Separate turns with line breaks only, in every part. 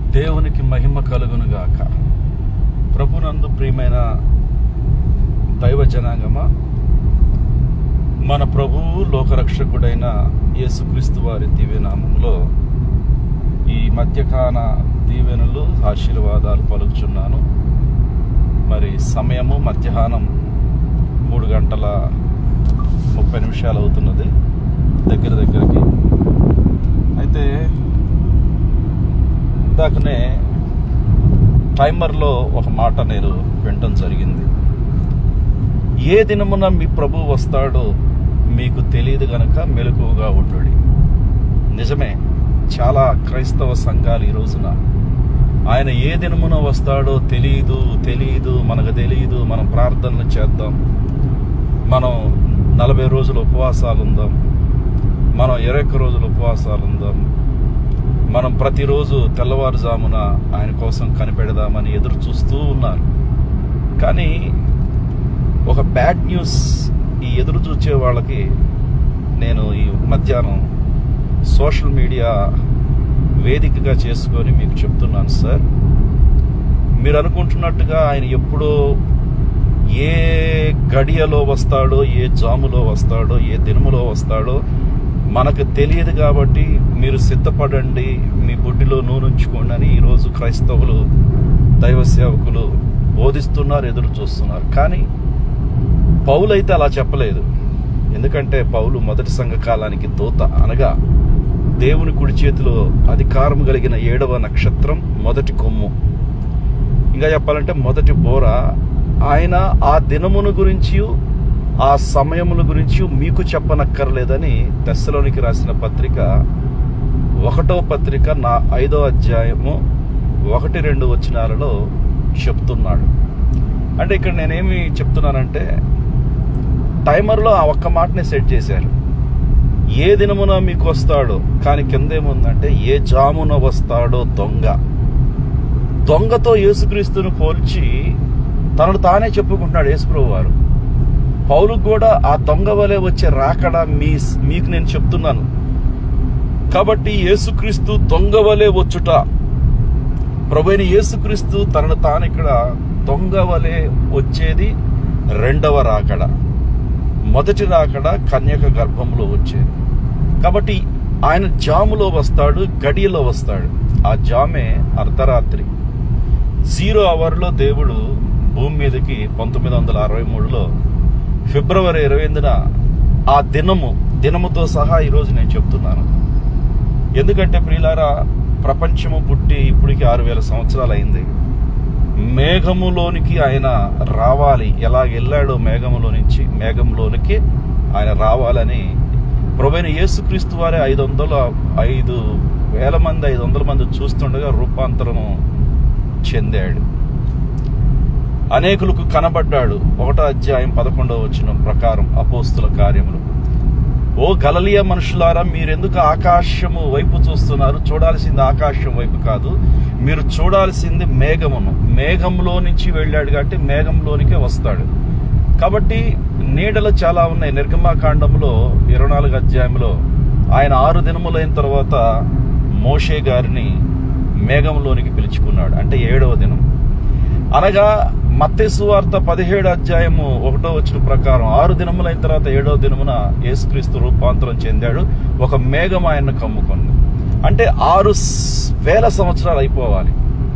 దేవునికి మహిమ కలుగునుగాక ప్రభునందు ప్రియమైన దైవ జనాంగమా మన ప్రభువు లోకరక్షకుడైన యేసుక్రీస్తు వారి దివ్యనామంలో ఈ మధ్యకాల దీవెనలు ఆశీర్వాదాలు పలుకుచున్నాను మరి సమయము మధ్యాహ్నం మూడు గంటల ముప్పై నిమిషాలు అవుతున్నది దగ్గర దగ్గరకి అయితే ఇందాకనే టైమర్లో ఒక మాట నేను వినటం జరిగింది ఏ దినమున మీ ప్రభు వస్తాడో మీకు తెలియదు గనక మెలకువగా ఉండుడి నిజమే చాలా క్రైస్తవ సంఘాలు ఈ రోజున ఆయన ఏ దినమున వస్తాడో తెలియదు తెలియదు మనకు తెలియదు మనం ప్రార్థనలు చేద్దాం మనం నలభై రోజులు ఉపవాసాలు ఉందాం మనం ఇరవై ఒక్క రోజులు ఉపవాసాలు ఉందాం మనం ప్రతిరోజు తెల్లవారుజామున ఆయన కోసం కనిపెడదామని ఎదురు చూస్తూ ఉన్నారు కానీ ఒక బ్యాడ్ న్యూస్ ఈ ఎదురు చూచే వాళ్ళకి నేను ఈ మధ్యాహ్నం సోషల్ మీడియా వేదికగా చేసుకొని మీకు చెప్తున్నాను సార్ మీరు అనుకుంటున్నట్టుగా ఆయన ఎప్పుడో ఏ గడియలో వస్తాడో ఏ జాములో వస్తాడో ఏ దినములో వస్తాడో మనకు తెలియదు కాబట్టి మీరు సిద్ధపడండి మీ బుడ్డిలో నూనెంచుకోండి అని ఈరోజు క్రైస్తవులు దైవ సేవకులు బోధిస్తున్నారు ఎదురు చూస్తున్నారు కానీ పౌలు అయితే అలా చెప్పలేదు ఎందుకంటే పౌలు మొదటి సంఘ కాలానికి దూత అనగా దేవుని కుడి చేతిలో అధికారం కలిగిన ఏడవ నక్షత్రం మొదటి కొమ్ము ఇంకా చెప్పాలంటే మొదటి బోర ఆయన ఆ దినమును గురించి ఆ సమయముల గురించి మీకు చెప్పనక్కర్లేదని తెస్సలోనికి రాసిన పత్రిక ఒకటో పత్రిక నా ఐదో అధ్యాయము ఒకటి రెండు వచనాలలో చెప్తున్నాడు అంటే ఇక్కడ నేనేమి చెప్తున్నానంటే టైమర్లో ఆ ఒక్క మాటనే సెట్ చేశారు ఏ దినమున మీకు వస్తాడో కానీ కింద ఏముందంటే ఏ జామున వస్తాడో దొంగ దొంగతో యేసుక్రీస్తును పోల్చి తనను తానే చెప్పుకుంటున్నాడు యేసుప్రభు వారు పౌలు కూడా ఆ దొంగ వలె వచ్చే రాకడ మీ మీకు నేను చెప్తున్నాను కాబట్టి యేసుక్రీస్తు దొంగ వలె వచ్చుట ప్రభుైన యేసుక్రీస్తు తనను తాను ఇక్కడ దొంగ వలె వచ్చేది రెండవ రాకడ మొదటి రాకడ కన్యక గర్భంలో వచ్చేది కాబట్టి ఆయన జాములో వస్తాడు గడియలో వస్తాడు ఆ జామే అర్ధరాత్రి జీరో అవర్లో దేవుడు భూమి మీదకి పంతొమ్మిది వందల అరవై మూడులో ఫిబ్రవరి ఇరవై ఎనిమిదిన ఆ దినము దినముతో సహా ఈరోజు నేను చెప్తున్నాను ఎందుకంటే ప్రియులారా ప్రపంచము పుట్టి ఇప్పటికి ఆరు వేల సంవత్సరాలు అయింది మేఘములోనికి ఆయన రావాలి ఎలా వెళ్ళాడో మేఘములో నుంచి మేఘంలోనికి ఆయన రావాలని ప్రభైన యేసుక్రీస్తు వారే ఐదు వందల ఐదు వేల మంది ఐదు వందల మంది చూస్తుండగా రూపాంతరం చెందాడు అనేకులకు కనబడ్డాడు ఒకటో అధ్యాయం పదకొండవ వచ్చిన ప్రకారం అపోస్తుల కార్యములు ఓ గలలియ మనుషులారా మీరెందుకు ఆకాశము వైపు చూస్తున్నారు చూడాల్సింది ఆకాశం వైపు కాదు మీరు చూడాల్సింది మేఘమును మేఘంలో నుంచి వెళ్ళాడు కాబట్టి మేఘంలోనికే వస్తాడు కాబట్టి నీడలు చాలా ఉన్నాయి నిర్గమాకాండంలో ఇరవై నాలుగు అధ్యాయంలో ఆయన ఆరు దినములైన తర్వాత మోషే గారిని మేఘంలోనికి పిలుచుకున్నాడు అంటే ఏడవ దినం అనగా మత్తేసు వార్త పదిహేడు అధ్యాయము ఒకటో వచ్చిన ప్రకారం ఆరు దినములైన తర్వాత ఏడవ దినమున యేసుక్రీస్తు రూపాంతరం చెందాడు ఒక మేఘం ఆయన్ను కమ్ముకుంది అంటే ఆరు వేల సంవత్సరాలు అయిపోవాలి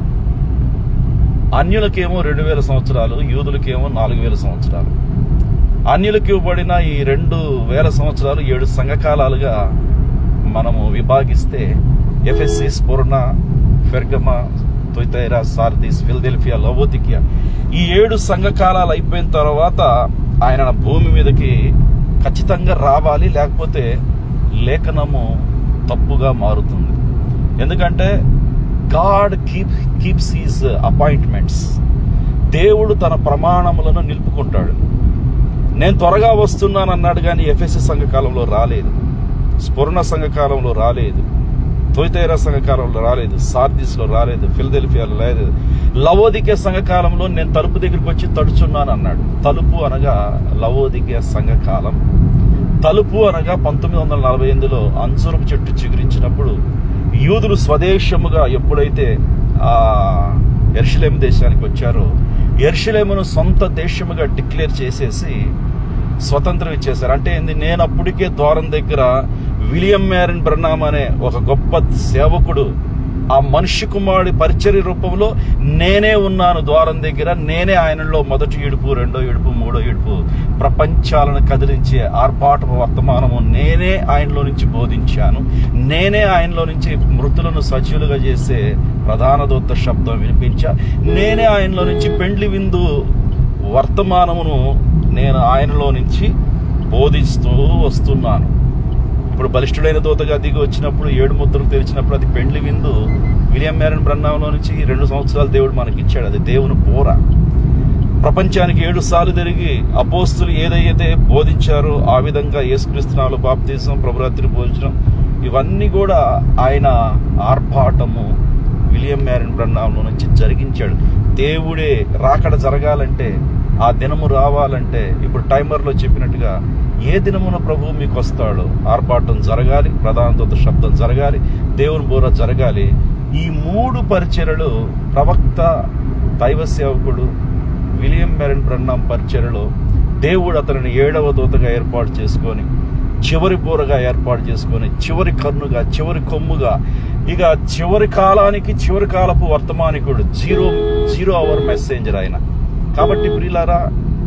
అన్యులకేమో రెండు వేల సంవత్సరాలు యూదులకేమో నాలుగు వేల సంవత్సరాలు అన్యులకు ఇవ్వబడిన ఈ రెండు వేల సంవత్సరాలు ఏడు సంఘకాలాలుగా మనము విభాగిస్తే ఎఫ్ఎస్సి స్ఫురణ ఫెర్గమా తొయితైరా సార్దిస్ ఫిల్దెల్ఫియా లవోతికియా ఈ ఏడు సంఘకాలాలు అయిపోయిన తర్వాత ఆయన భూమి మీదకి ఖచ్చితంగా రావాలి లేకపోతే లేఖనము తప్పుగా మారుతుంది ఎందుకంటే God keep keeps his appointments దేవుడు తన ప్రమాణములను నిలుపుకుంటాడు నేను త్వరగా వస్తున్నాను అన్నాడు కానీ ఎఫ్ఎస్ఎస్ సంఘకాలంలో రాలేదు స్ఫురణ సంఘకాలంలో రాలేదు తొయితైరా సంఘకాలంలో రాలేదు సార్దిస్లో రాలేదు ఫిలదెల్ఫియాలో రాలేదు లవోదికే సంఘకాలంలో నేను తలుపు దగ్గరికి వచ్చి తడుచున్నాను అన్నాడు తలుపు అనగా లవోదికే సంఘకాలం తలుపు అనగా పంతొమ్మిది వందల నలభై ఎనిమిదిలో అంజురపు చెట్టు చిగురించినప్పుడు యూదులు స్వదేశముగా ఎప్పుడైతే ఆ ఎర్షలేం దేశానికి వచ్చారో ఎర్షలేమును సొంత దేశముగా డిక్లేర్ చేసేసి స్వతంత్రం ఇచ్చేశారు అంటే ఏంది నేను అప్పటికే ద్వారం దగ్గర విలియం మ్యారన్ బ్రన్నామ్ అనే ఒక గొప్ప సేవకుడు ఆ మనిషి కుమారుడి పరిచర్య రూపంలో నేనే ఉన్నాను ద్వారం దగ్గర నేనే ఆయనలో మొదటి ఇడుపు రెండో ఇడుపు మూడో ఇడుపు ప్రపంచాలను కదిలించే ఆర్భాట వర్తమానము నేనే ఆయనలో నుంచి బోధించాను నేనే ఆయనలో నుంచి మృతులను సజీవులుగా చేసే ప్రధాన దూత శబ్దం వినిపించా నేనే ఆయనలో నుంచి పెండ్లి విందు వర్తమానమును నేను ఆయనలో నుంచి బోధిస్తూ వస్తున్నాను ఇప్పుడు బలిష్ఠుడైన దూతగా దిగి వచ్చినప్పుడు ఏడు ముద్రలు తెరిచినప్పుడు అది పెండ్లి విందు విలియం మేరన్ బ్రహ్మంలో నుంచి రెండు సంవత్సరాలు దేవుడు మనకి ఇచ్చాడు అది దేవుని పోర ప్రపంచానికి ఏడు సార్లు తిరిగి అపోస్తులు ఏదైతే బోధించారో ఆ విధంగా యేసుక్రీస్తునాలు బాప్తీసం ప్రభురాత్రి భోజనం ఇవన్నీ కూడా ఆయన ఆర్భాటము విలియం మ్యారన్ బ్రహ్మంలో నుంచి జరిగించాడు దేవుడే రాకడ జరగాలంటే ఆ దినము రావాలంటే ఇప్పుడు టైమర్లో చెప్పినట్టుగా ఏ దినమున ప్రభు మీకు వస్తాడో ఆర్భాటం జరగాలి ప్రధాన దూత శబ్దం జరగాలి దేవుని బోర జరగాలి ఈ మూడు పరిచర్యలు ప్రవక్త దైవ సేవకుడు విలియం మెరన్ బ్రహ్నం పరిచర్యలో దేవుడు అతనిని ఏడవ దూతగా ఏర్పాటు చేసుకొని చివరి బోరగా ఏర్పాటు చేసుకొని చివరి కన్నుగా చివరి కొమ్ముగా ఇక చివరి కాలానికి చివరి కాలపు వర్తమానికుడు జీరో జీరో అవర్ మెసేంజర్ ఆయన కాబట్టి ప్రియులారా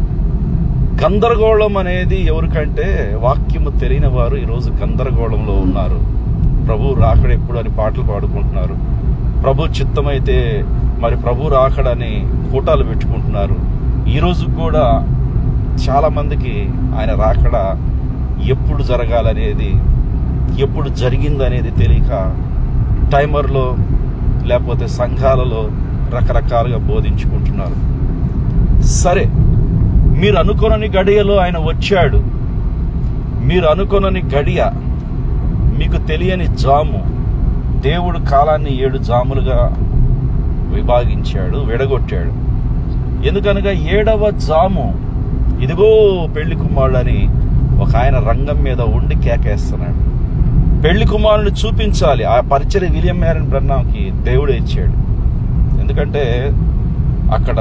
గందరగోళం అనేది ఎవరికంటే వాక్యము తెలియని వారు ఈరోజు గందరగోళంలో ఉన్నారు ప్రభు రాకడ ఎప్పుడు అని పాటలు పాడుకుంటున్నారు ప్రభు చిత్తమైతే మరి ప్రభు రాకడని కూటాలు పెట్టుకుంటున్నారు ఈరోజు కూడా చాలా మందికి ఆయన రాకడ ఎప్పుడు జరగాలనేది ఎప్పుడు జరిగిందనేది తెలియక టైమర్లో లేకపోతే సంఘాలలో రకరకాలుగా బోధించుకుంటున్నారు సరే మీరు అనుకొనని గడియలో ఆయన వచ్చాడు మీరు అనుకొనని గడియ మీకు తెలియని జాము దేవుడు కాలాన్ని ఏడు జాములుగా విభాగించాడు విడగొట్టాడు ఎందుకనగా ఏడవ జాము ఇదిగో పెళ్లి కుమారుడని ఒక ఆయన రంగం మీద ఉండి కేకేస్తున్నాడు పెళ్లి కుమారుని చూపించాలి ఆ పరిచయ విలియం మ్యారన్ బ్రహ్నాంకి దేవుడే ఇచ్చాడు ఎందుకంటే అక్కడ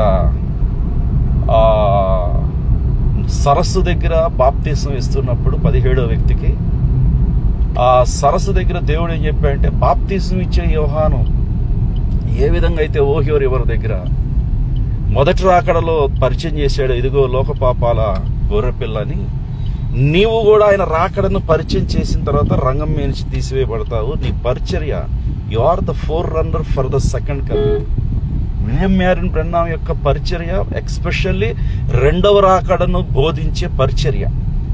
ఆ సరస్సు దగ్గర బాప్తీసం ఇస్తున్నప్పుడు పదిహేడో వ్యక్తికి ఆ సరస్సు దగ్గర దేవుడు ఏం చెప్పాడంటే బాప్తీసం ఇచ్చే యోహాను ఏ విధంగా అయితే ఓహియోర్ ఎవరి దగ్గర మొదటి రాకడలో పరిచయం చేశాడు ఇదిగో లోక పాపాల గొర్రెపిల్లని నీవు కూడా ఆయన రాకడను పరిచయం చేసిన తర్వాత రంగం మీద నుంచి తీసివేయబడతావు నీ పరిచర్య you are the forerunner for the second coming William Marrion Branham యొక్క పరిచర్య ఎక్స్పెషల్లీ రెండవ రాకడను బోధించే పరిచర్య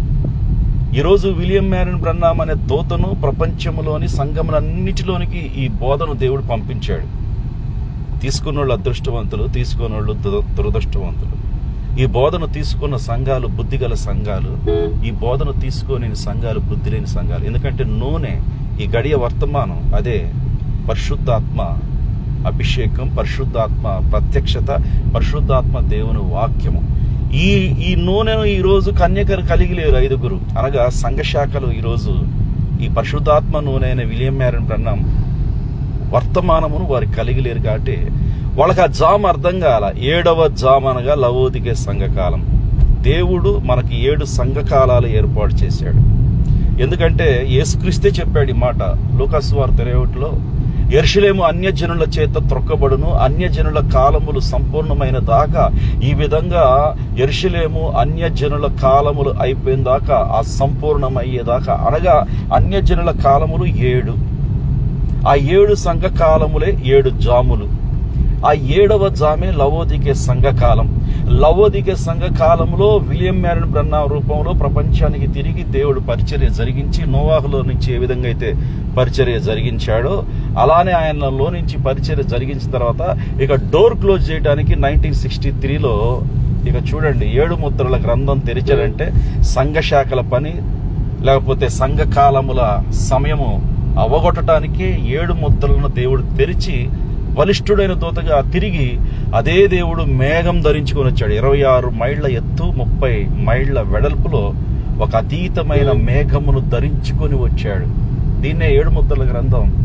ఈరోజు విలియం మ్యారిన్ బ్రన్నాం అనే దూతను ప్రపంచంలోని సంఘములన్నిటిలోనికి ఈ బోధను దేవుడు పంపించాడు తీసుకున్న వాళ్ళు అదృష్టవంతులు తీసుకున్న వాళ్ళు దుర- దురదృష్టవంతులు ఈ బోధను తీసుకున్న సంఘాలు బుద్ధిగల సంఘాలు ఈ బోధను తీసుకొని సంఘాలు బుద్ధి లేని సంఘాలు ఎందుకంటే నూనె ఈ గడియ వర్తమానం అదే పరిశుద్ధాత్మ అభిషేకం పరిశుద్ధాత్మ ప్రత్యక్షత పరిశుద్ధాత్మ దేవుని వాక్యము ఈ ఈ నూనెను ఈ రోజు కన్యకలు కలిగి లేరు ఐదుగురు అనగా సంఘ శాఖలు ఈరోజు ఈ పరిశుద్ధాత్మ నూనె అయిన విలియం మ్యారన్ బ్రహ్నం వర్తమానమును వారికి కలిగి లేరు కాబట్టి వాళ్ళకి ఆ జామ అర్థం కాల ఏడవ జామ అనగా లవోదికే సంఘకాలం దేవుడు మనకి ఏడు సంఘకాలాలు ఏర్పాటు చేశాడు ఎందుకంటే యేసుక్రీస్తే చెప్పాడు ఈ మాట లూకాసు వారు తెరవట్లో ఎర్షలేము అన్యజనుల చేత త్రొక్కబడును అన్యజనుల కాలములు సంపూర్ణమైన దాకా ఈ విధంగా ఎర్షలేము అన్యజనుల కాలములు అయిపోయిన దాకా ఆ సంపూర్ణమయ్యేదాకా అనగా అన్యజనుల కాలములు ఏడు ఆ ఏడు సంఘకాలములే ఏడు జాములు ఆ ఏడవ జామే లవోదికే సంఘకాలం లవోదికే సంఘకాలంలో విలియం మ్యారన్ బ్రహ్నా రూపంలో ప్రపంచానికి తిరిగి దేవుడు పరిచర్య జరిగించి నోవాహులో నుంచి ఏ విధంగా అయితే పరిచర్య జరిగించాడో అలానే ఆయనలో నుంచి పరిచర్య జరిగించిన తర్వాత ఇక డోర్ క్లోజ్ చేయడానికి నైన్టీన్ సిక్స్టీ త్రీలో ఇక చూడండి ఏడు ముద్రల గ్రంథం తెరిచాడంటే సంఘ శాఖల పని లేకపోతే సంఘ కాలముల సమయము అవగొట్టడానికి ఏడు ముద్రలను దేవుడు తెరిచి బలిష్ఠుడైన దూతగా తిరిగి అదే దేవుడు మేఘం ధరించుకొని వచ్చాడు ఇరవై ఆరు మైళ్ళ ఎత్తు ముప్పై మైళ్ళ వెడల్పులో ఒక అతీతమైన మేఘమును ధరించుకొని వచ్చాడు దీన్నే ఏడు ముద్రల గ్రంథం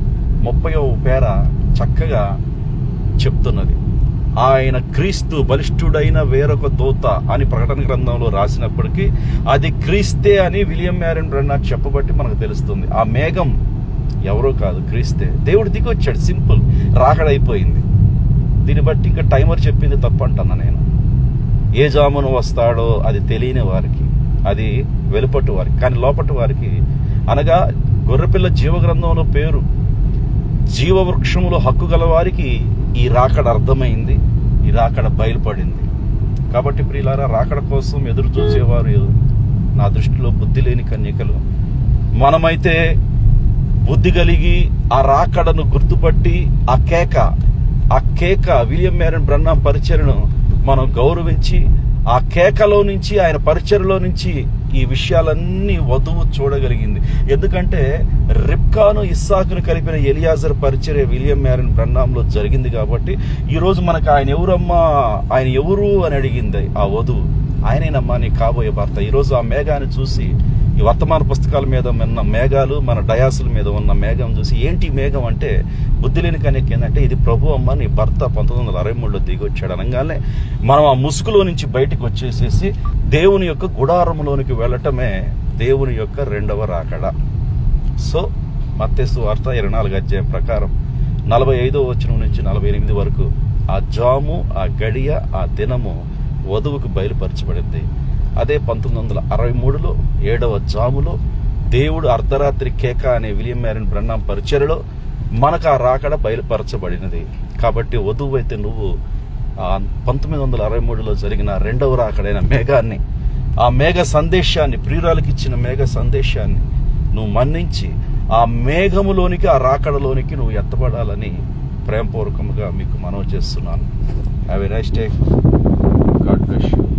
ముప్పై పేర చక్కగా చెప్తున్నది ఆయన క్రీస్తు బలిష్ఠుడైన వేరొక దూత అని ప్రకటన గ్రంథంలో రాసినప్పటికీ అది క్రీస్తే అని విలియం మ్యారన్ బ్రన్నార్ చెప్పబట్టి మనకు తెలుస్తుంది ఆ మేఘం ఎవరో కాదు క్రీస్తే దేవుడు దిగి వచ్చాడు సింపుల్ రాకడైపోయింది దీన్ని బట్టి ఇంకా టైమర్ చెప్పింది తప్పంటున్నా నేను ఏ జామున వస్తాడో అది తెలియని వారికి అది వెలుపటి వారికి కానీ లోపటి వారికి అనగా గొర్రెపిల్ల జీవగ్రంథంలో పేరు జీవవృక్షములో హక్కు గల వారికి ఈ రాకడ అర్థమైంది ఈ రాకడ బయలుపడింది కాబట్టి ప్రియులారా రాకడ కోసం ఎదురు చూసేవారు నా దృష్టిలో బుద్ధి లేని కన్యకలు మనమైతే బుద్ధి కలిగి ఆ రాకడను గుర్తుపట్టి ఆ కేక ఆ కేక విలియం మ్యారన్ బ్రన్నాం పరిచయను మనం గౌరవించి ఆ కేకలో నుంచి ఆయన పరిచయలో నుంచి ఈ విషయాలన్నీ వధువు చూడగలిగింది ఎందుకంటే రిప్కాను ఇస్సాకును కలిపిన ఎలియాజర్ పరిచర్య విలియం మ్యారన్ బ్రన్నాంలో జరిగింది కాబట్టి ఈ రోజు మనకు ఆయన ఎవరమ్మా ఆయన ఎవరు అని అడిగింది ఆ వధువు ఆయనేనమ్మా నీ కాబోయే భర్త ఈరోజు ఆ మేఘాన్ని చూసి ఈ వర్తమాన పుస్తకాల మీద ఉన్న మేఘాలు మన డయాసుల మీద ఉన్న మేఘం చూసి ఏంటి ఈ మేఘం అంటే బుద్ధి లేని కనుక ఏంటంటే ఇది ప్రభు అమ్మ నీ భర్త పంతొమ్మిది వందల అరవై మూడులో దిగి వచ్చాడు అనగానే మనం ఆ ముసుగులో నుంచి బయటకు వచ్చేసేసి దేవుని యొక్క గుడారంలోనికి వెళ్ళటమే దేవుని యొక్క రెండవ రాకడ సో మత్తేసు వార్త ఇరవై నాలుగు అధ్యాయం ప్రకారం నలభై ఐదో వచనం నుంచి నలభై ఎనిమిది వరకు ఆ జాము ఆ గడియ ఆ దినము వధువుకు బయలుపరచబడింది అదే పంతొమ్మిది వందల అరవై మూడులో ఏడవ జాములో దేవుడు అర్ధరాత్రి కేక అనే విలియం మ్యారన్ బ్రన్నాం పరిచయలో మనకు ఆ రాకడ బయలుపరచబడినది కాబట్టి వధువు అయితే నువ్వు ఆ పంతొమ్మిది వందల అరవై మూడులో జరిగిన రెండవ రాకడైన మేఘాన్ని ఆ మేఘ సందేశాన్ని ప్రియురాలకు ఇచ్చిన మేఘ సందేశాన్ని నువ్వు మన్నించి ఆ మేఘములోనికి ఆ రాకడలోనికి నువ్వు ఎత్తబడాలని ప్రేమపూర్వకంగా మీకు మనవి చేస్తున్నాను have a nice day God bless you